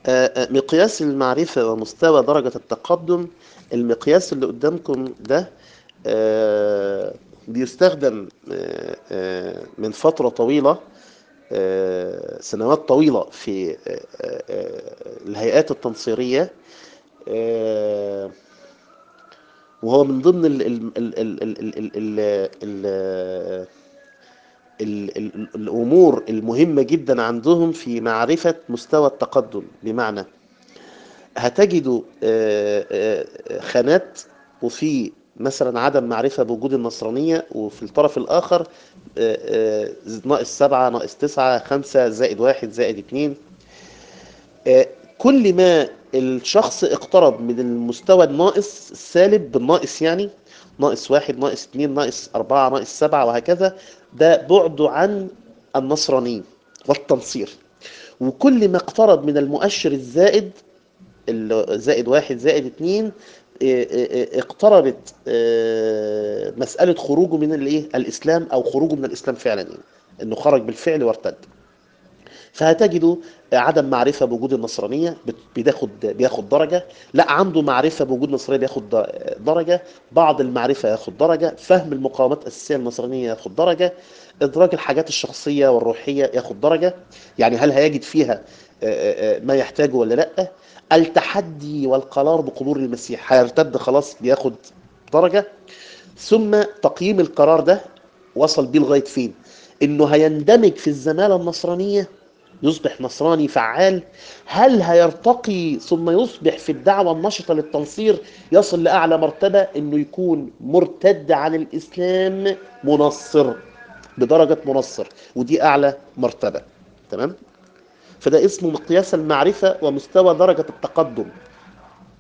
آه، آه، مقياس المعرفة ومستوى درجة التقدم المقياس اللي قدامكم ده آه، بيستخدم آه، آه، من فترة طويلة آه، سنوات طويلة في آه، آه، آه، الهيئات التنصيرية آه، وهو من ضمن ال ال ال ال ال ال ال ال ال ال الأمور المهمة جدا عندهم في معرفة مستوى التقدم بمعنى هتجدوا آه، آه، خانات وفي مثلا عدم معرفة بوجود النصرانية وفي الطرف الآخر آه، آه، ناقص سبعة ناقص تسعة خمسة زائد واحد زائد اتنين آه، كل ما الشخص اقترب من المستوى الناقص السالب بالناقص يعني ناقص واحد ناقص اتنين ناقص أربعة ناقص سبعة وهكذا ده بعده عن النصرانية والتنصير وكل ما اقترب من المؤشر الزائد ال- زائد واحد زائد اتنين اه، اه، اه، اقتربت اه، مسألة خروجه من الايه الإسلام أو خروجه من الإسلام فعلا يعني إنه خرج بالفعل وارتد فهتجدوا عدم معرفة بوجود النصرانية بت- بياخد بياخد درجة لا عنده معرفة بوجود النصرانية بياخد د- درجة بعض المعرفة ياخد درجة فهم المقاومات الأساسية النصرانية ياخد درجة إدراك الحاجات الشخصية والروحية ياخد درجة يعني هل هيجد فيها آه، آه، آه، ما يحتاجه ولا لا التحدي والقرار بقبول المسيح هيرتد خلاص بياخد درجة ثم تقييم القرار ده وصل بيه لغاية فين انه هيندمج في الزمالة النصرانية يصبح نصراني فعال هل هيرتقي ثم يصبح في الدعوة النشطة للتنصير يصل لأعلى مرتبة انه يكون مرتد عن الإسلام منصر بدرجة منصر ودي أعلى مرتبة تمام فده اسمه مقياس المعرفة ومستوى درجة التقدم